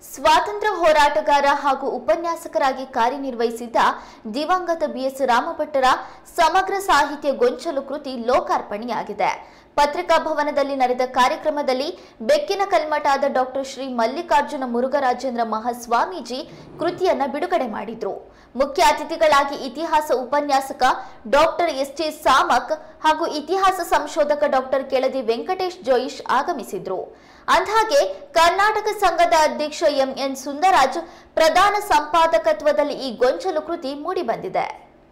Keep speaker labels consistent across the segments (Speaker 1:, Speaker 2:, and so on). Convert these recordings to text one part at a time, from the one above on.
Speaker 1: ಸ್ವಾತಂತ್ರ್ಯ ಹೋರಾಟಗಾರ ಹಾಗೂ ಉಪನ್ಯಾಸಕರಾಗಿ ಕಾರ್ಯನಿರ್ವಹಿಸಿದ್ದ ದಿವಂಗತ ಬಿಎಸ್ ರಾಮಭಟ್ಟರ ಸಮಗ್ರ ಸಾಹಿತ್ಯ ಗೊಂಚಲು ಕೃತಿ ಲೋಕಾರ್ಪಣೆಯಾಗಿದೆ ಪತ್ರಿಕಾ ಭವನದಲ್ಲಿ ನಡೆದ ಕಾರ್ಯಕ್ರಮದಲ್ಲಿ ಬೆಕ್ಕಿನ ಕಲ್ಮಠಾದ ಡಾಕ್ಟರ್ ಶ್ರೀ ಮಲ್ಲಿಕಾರ್ಜುನ ಮುರುಘರಾಜೇಂದ್ರ ಮಹಾಸ್ವಾಮೀಜಿ ಕೃತಿಯನ್ನ ಬಿಡುಗಡೆ ಮಾಡಿದ್ರು ಮುಖ್ಯ ಅತಿಥಿಗಳಾಗಿ ಇತಿಹಾಸ ಉಪನ್ಯಾಸಕ ಡಾಕ್ಟರ್ ಎಸ್ ಟಿ ಸಾಮಕ್ ಹಾಗೂ ಇತಿಹಾಸ ಸಂಶೋಧಕ ಡಾಕ್ಟರ್ ಕೆಳದಿ ವೆಂಕಟೇಶ್ ಜೋಯಿಶ್ ಆಗಮಿಸಿದ್ರು ಅಂದ್ಹಾಗೆ ಕರ್ನಾಟಕ ಸಂಘದ ಅಧ್ಯಕ್ಷ ಎಂಎನ್ ಸುಂದರಾಜ್ ಪ್ರಧಾನ ಸಂಪಾದಕತ್ವದಲ್ಲಿ ಈ ಗೊಂಚಲು ಕೃತಿ ಮೂಡಿಬಂದಿದೆ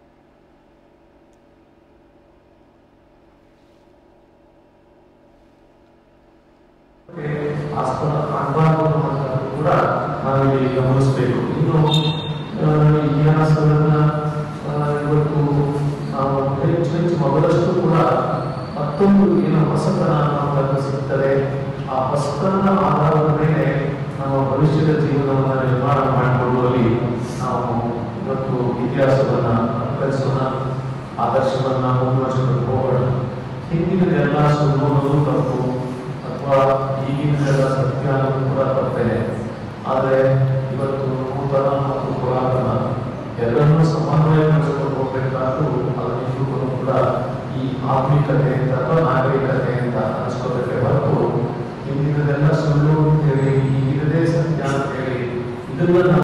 Speaker 2: ಆಸ್ಪದ ಆಗಬಾರ್ದು ಅನ್ನೋದನ್ನು ಕೂಡ ನಾವಿಲ್ಲಿ ಗಮನಿಸಬೇಕು ಇನ್ನು ಆ, ಇತಿಹಾಸಗಳನ್ನ ಆ, ಇವತ್ತು ನಾವು ಹೆಚ್ಚು ಹೆಚ್ಚು ಮೊದಲಷ್ಟು ಕೂಡ ಮತ್ತೊಂದು ಏನು ಹೊಸತನ ಅನ್ನೋದನ್ನು ಸಿಗ್ತದೆ ಆ ಹೊಸತನ ಆಧಾರದ ಮೇಲೆ ನಮ್ಮ ಭವಿಷ್ಯದ ಜೀವನವನ್ನು ನಿರ್ಮಾಣ ಮಾಡಿಕೊಳ್ಳುವಲ್ಲಿ ನಾವು ಇವತ್ತು ಇತಿಹಾಸವನ್ನ ಅನುಕರಿಸೋಣ ಆದರ್ಶವನ್ನ ಮುಂದುವರಿಸಿಕೊಂಡು ಹೋಗೋಣ ಹಿಂದಿನದೆಲ್ಲ ಸುಳ್ಳು ಅನ್ನೋದು ತಪ್ಪು ಅಥವಾ ಈಗಿನದೆಲ್ಲ ಸತ್ಯ ಅನ್ನೋದು ಕೂಡ ತಪ್ಪೇನೆ ಆದರೆ ಇವತ್ತು ನೂತನ ಮತ್ತು ಪುರಾತನ ಎಲ್ಲರನ್ನೂ ಸಮನ್ವಯಗೊಳಿಸಿಕೊಂಡು ಹೋಗ್ಬೇಕಾದ್ರೂ ಅದನ್ನು ಕೂಡ ಈ ಆಧುನಿಕತೆ ಅಂತ ಅಥವಾ ನಾಗರಿಕತೆ ಅಂತ ಅನಿಸ್ಕೋಬೇಕೆ ಹೊರತು ಹಿಂದಿನದೆಲ್ಲ ಸುಳ್ಳು ಅಂತೇಳಿ ಈಗಿನದೇ ಸತ್ಯ ಅಂತೇಳಿ ಇದನ್ನ